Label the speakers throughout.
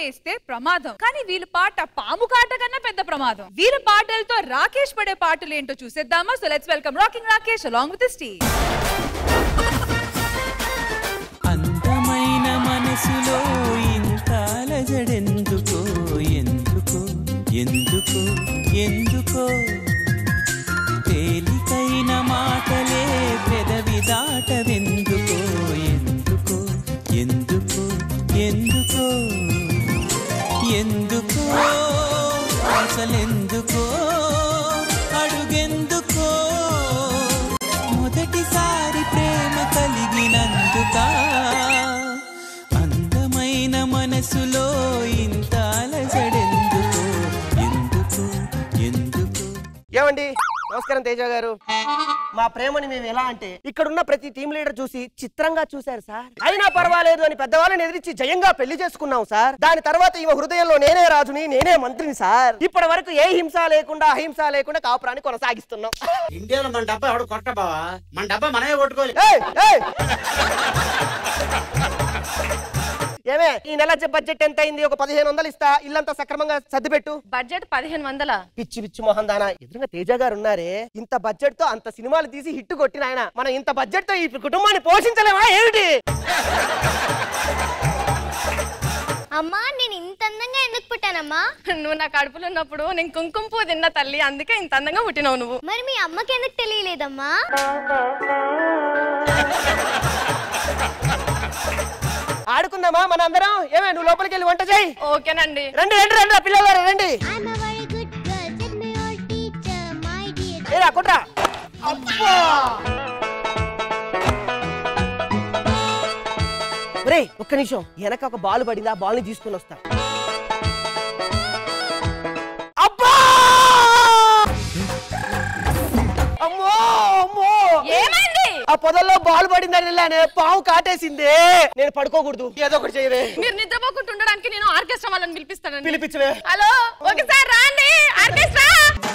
Speaker 1: వేస్తే ప్రమాదం కానీ వీళ్ళ పాట పాము కాట కన్నా పెద్ద ప్రమాదం వీళ్ళ పాటలతో రాకేష్ పడే పాటలు ఏంటో చూసేద్దామా so let's welcome rocking Rakesh along with Steve
Speaker 2: అందమైన మనసులో ఇంత అలజడెందుకో ఎందుకో ఎందుకో ఎందుకో తేలికైన మాటలే పెదవి దాటవెందుకో ఎందుకో ఎందుకో ఎందుకో ఎందుకో అసలెందుకో అడుగెందుకో మొదటిసారి ప్రేమ కలిగినందుక అందమైన మనసులో ఇంత అలజడెందుకో ఎందుకు ఎందుకు
Speaker 3: ఏమండి నమస్కారం తేజ గారు మా ప్రేమని మేము ఎలా అంటే ఇక్కడున్న ప్రతి టీం లీడర్ చూసి చిత్రంగా చూశారు సార్ అయినా పర్వాలేదు అని పెద్దవాళ్ళని ఎదిరించి జయంగా పెళ్లి చేసుకున్నాం సార్ దాని తర్వాత ఈమె హృదయంలో నేనే రాజుని నేనే మంత్రిని సార్ ఇప్పటి వరకు ఏ హింస లేకుండా అహింస లేకుండా కాపురాన్ని కొనసాగిస్తున్నాం
Speaker 4: ఇండియాలో మన డబ్బా ఎవడు కొట్ట బావా మన డబ్బా మనమే కొట్టుకోవాలి
Speaker 3: ఏయ్, ఏయ్! ఏమే ఈ నెల బడ్జెట్ ఎంత అయింది ఒక పదిహేను వందలు ఇస్తా ఇల్లంతా సక్రమంగా సర్దిపెట్టు
Speaker 5: బడ్జెట్ పదిహేను వందల
Speaker 3: పిచ్చి పిచ్చి మొహం దానా ఎదురుగా తేజ గారు ఉన్నారే ఇంత బడ్జెట్ తో అంత సినిమాలు తీసి హిట్ కొట్టిన ఆయన మనం ఇంత బడ్జెట్ తో ఈ కుటుంబాన్ని పోషించలేమా ఏమిటి
Speaker 6: అమ్మా నేను ఇంత అందంగా ఎందుకు పుట్టానమ్మా
Speaker 5: నువ్వు నా కడుపులో ఉన్నప్పుడు నేను కుంకుమ పువ్వు తిన్న తల్లి అందుకే ఇంత అందంగా పుట్టినావు నువ్వు
Speaker 6: మరి మీ అమ్మకి ఎందుకు తెలియలేదమ్మా
Speaker 3: ఆడుకుందామా మన అందరం ఏమే నువ్వు లోపలికి వెళ్ళి వంట చేయి
Speaker 5: ఓకేనండి
Speaker 3: రండి రండి రండి రా పిల్లలు రండి
Speaker 6: I'm a very good girl, said my old teacher, my dear.
Speaker 3: ఏరా కుట్రా అబ్బా రే ఒక్క నిమిషం వెనక ఒక బాల్ పడింది ఆ బాల్ ని తీసుకుని వస్తా అబ్బా అమ్మో అమ్మో
Speaker 5: ఏమైంది
Speaker 3: ఆ పొదల్లో బాల్ పడిందని వెళ్ళానే పావు కాటేసిందే నేను పడుకోకూడదు ఏదో ఒకటి చేయవే
Speaker 5: మీరు నిద్రపోకుండా ఉండడానికి నేను ఆర్కెస్ట్రా వాళ్ళని పిలిపిస్తానండి
Speaker 3: పిలిపించవే
Speaker 5: హలో ఒకసారి రాండి ఆర్కెస్ట్రా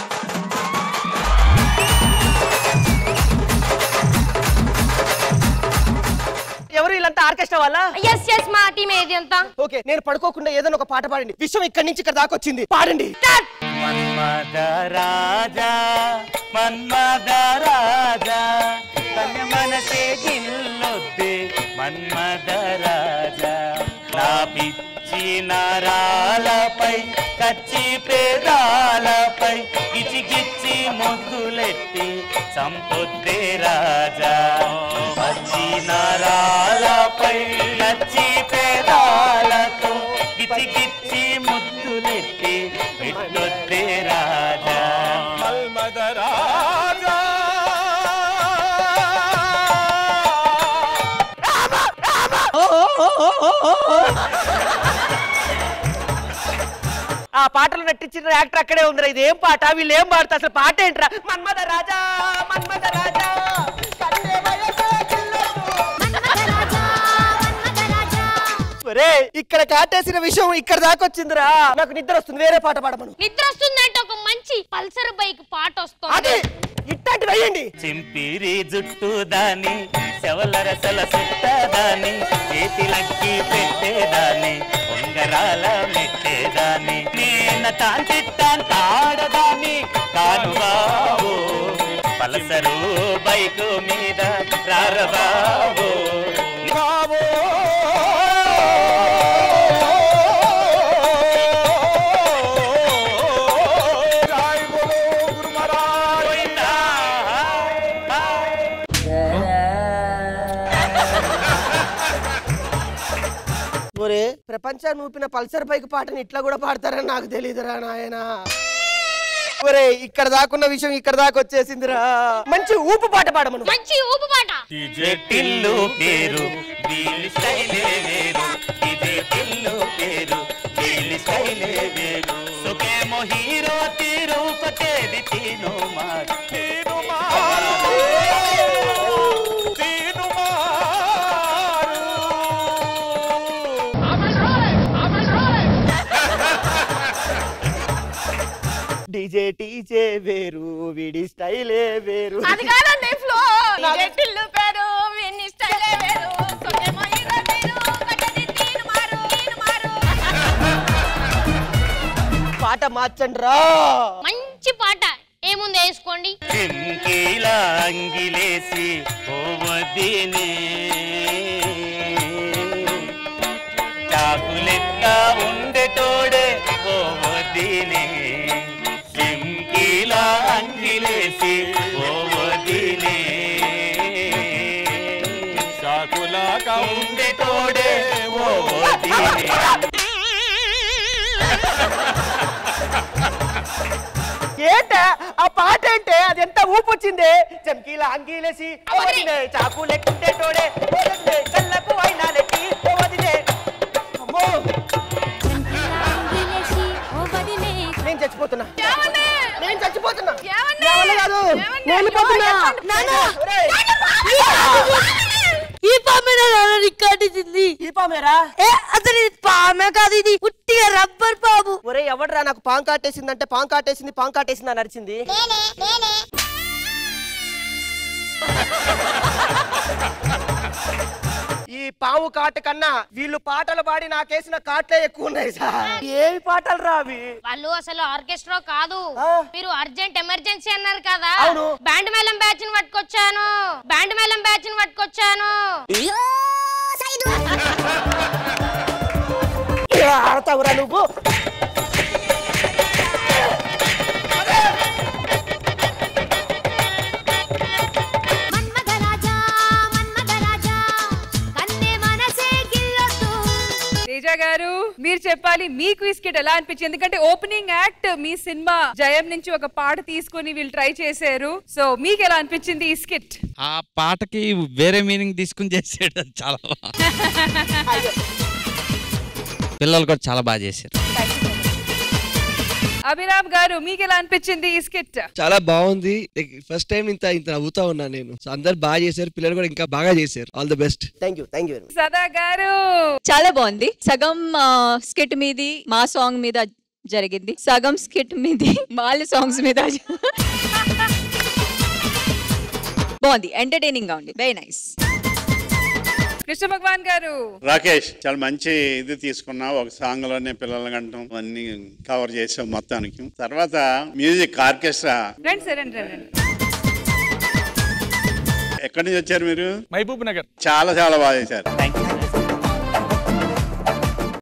Speaker 3: ఎవరు వీళ్ళంతా ఆర్కెస్ట్రా వాళ్ళ
Speaker 5: ఎస్ ఎస్ మా టీం ఏది అంతా
Speaker 3: ఓకే నేను పడుకోకుండా ఏదైనా ఒక పాట పాడండి విషయం ఇక్కడి నుంచి ఇక్కడ దాకా వచ్చింది పాడండి
Speaker 2: మన్మద రాజా మన్మద రాజా కన్య మనసే గిల్లొద్దే మన్మద రాజా నా పిచ్చి నరాలపై కచ్చి పేదాలపై గిచి గిచ్చి ముద్దులెట్టి సంపొద్దే రాజా పచ్చి నరాలపై కచ్చి పేదాలతో గిచి గిచ్చి ముద్దులెట్టి పెట్టొద్దే రాజా మల్మద రాజా
Speaker 3: ఆ పాటలు నటించిన యాక్టర్ అక్కడే ఉందిరా ఇది ఏం పాట వీళ్ళు ఏం పాడతారు అసలు పాట ఏంట్రా మన్మద రాజా మన్మద రాజా కన్నే వయసే గిల్లొద్దు.
Speaker 6: మన్మథరాజా, మన్మథరాజా.
Speaker 3: ఒరే ఇక్కడ కాటేసిన విషయం ఇక్కడ దాకా వచ్చిందిరా నాకు నిద్ర వస్తుంది వేరే పాట పాడమను
Speaker 6: నిద్ర వస్తుందంటే ఒక మంచి పల్సర్ బైక్ పాట
Speaker 3: అది
Speaker 6: వస్తుంది
Speaker 3: ఇట్లాంటి వేయండి
Speaker 2: చింపిరి జుట్టు దాని శవల రసల సుట్ట దాని చేతిలక్కి పెట్టేదాన్ని ఉంగరాల మెట్టేదాన్ని నేను తాంతిట్టాంత ఆడదాన్ని కాను బాబు పలసరు బైకు మీద రారబాబు బాబు
Speaker 3: ఒరే ప్రపంచాన్ని ఊపిన పల్సర్ బైక్ పాటని ఇట్లా కూడా పాడతారని నాకు తెలియదురా నాయన ఒరే ఇక్కడ దాకున్న విషయం ఇక్కడ దాకా వచ్చేసిందిరా మంచి ఊపు పాట పాడమను
Speaker 6: మంచి ఊపు పాట
Speaker 2: ఇదే టిల్లు పేరు వీళ్ళ స్టైలే వేరు ఇదే టిల్లు పేరు వీళ్ళ స్టైలే వేరు సుఖేమో హీరో తీరు పటేది తీను మారు తీను మారు తీను
Speaker 3: డీజే టీజే వేరు వీడి స్టైలే వేరు
Speaker 5: అది కాదండి ఫ్లో ఇల్లు పేరు విన్ని స్టైలే వేరు సొకేమో హీరో తీరు, కట్టది తీరు మారు, తీరు మారు.
Speaker 3: పాట మార్చండి రా
Speaker 6: మంచి పాట ఏముంది వేసుకోండి
Speaker 2: చింకీలా అంగిలేసి ఓ వదినే చాకులెట్లా ఉండేటోడే ఓ వదినే చింకీలా అంగిలేసి ఓ వదినే చాకులాగా ఉండేటోడే ఓ వదినే
Speaker 3: ఏంట ఆ పాట ఏంటే అది ఎంత ఊపు వచ్చింది చమ్కీల అంగీలేసి ఓ వదినే చాకు లెక్కుంటేటోడే ఓ వదినే కళ్ళకు అయినా లెక్కి ఓ వదినే అమ్మో నేను చచ్చిపోతున్నా నేను చచ్చిపోతున్నా
Speaker 5: ఏమండి?
Speaker 3: నా వల్ల కాదు
Speaker 5: ఏమండి?
Speaker 3: నేను వెళ్ళిపోతున్నా
Speaker 5: అయ్యో, చెప్పండి.
Speaker 3: నాన్న, ఒరేయ్,
Speaker 7: ఈ పామే రికార్డింది
Speaker 3: ఈ పామేరా
Speaker 7: ఏ అసలు ఇది పామే కాదు ఇది ఉట్టిగా రబ్బర్ బాబు
Speaker 3: ఒరే ఎవడరా నాకు పాం కాటేసిందంటే పాం కాటేసింది పాం కాటేసింది అని అరిచింది ఈ పాము కాట కన్నా వీళ్ళు పాటలు పాడి నాకేసిన కాట్లే ఎక్కువ ఉన్నాయి సార్ ఏమి పాటలు రా అవి
Speaker 6: వాళ్ళు అసలు ఆర్కెస్ట్రా కాదు
Speaker 3: ఆ.
Speaker 6: మీరు అర్జెంట్ ఎమర్జెన్సీ అన్నారు కదా
Speaker 3: అవును.
Speaker 6: బ్యాండ్ మేళం బ్యాచ్ ని పట్టుకొచ్చాను బ్యాండ్ మేళం బ్యాచ్ ని పట్టుకొచ్చాను
Speaker 3: ఇలా ఆడతావురా నువ్వు
Speaker 1: తేజ గారు మీరు చెప్పాలి మీకు ఈ స్కిట్ ఎలా అనిపించింది ఎందుకంటే ఓపెనింగ్ యాక్ట్ మీ సినిమా జయం నుంచి ఒక పాట తీసుకొని వీళ్ళు ట్రై చేశారు సో మీకు ఎలా అనిపించింది ఈ స్కిట్
Speaker 8: ఆ పాటకి వేరే మీనింగ్ తీసుకుని చేసాడు అది చాలా బాగా పిల్లలు కూడా చాలా బాగా చేశారు
Speaker 1: అభిరామ్ గారు మీకు ఎలా అనిపించింది ఈ స్కిట్
Speaker 9: చాలా బాగుంది ఫస్ట్ టైం ఇంత ఇంత నవ్వుతా ఉన్నా నేను సో అందరు బాగా చేశారు పిల్లలు కూడా ఇంకా బాగా చేశారు all the best
Speaker 3: thank you thank you very much
Speaker 1: Sada garu
Speaker 10: చాలా బాగుంది సగం స్కిట్ మీది మా సాంగ్ మీద జరిగింది సగం స్కిట్ మీది వాళ్ళ సాంగ్స్ మీద బాగుంది ఎంటర్టైనింగ్ గా ఉంది వెరీ నైస్
Speaker 1: కృష్ణ భగవాన్ గారు
Speaker 4: రాకేష్ చాలా మంచి ఇది తీసుకున్నావు ఒక సాంగ్ లోనే పిల్లల గంటం అన్ని కవర్ చేసావు మొత్తానికి తర్వాత మ్యూజిక్ ఆర్కెస్ట్రా
Speaker 1: రండి సార్ రండి రండి
Speaker 4: ఎక్కడి నుంచి వచ్చారు మీరు
Speaker 8: మహబూబ్ నగర్
Speaker 4: చాలా చాలా బాగా చేశారు
Speaker 2: థ్యాంక్ యూ సార్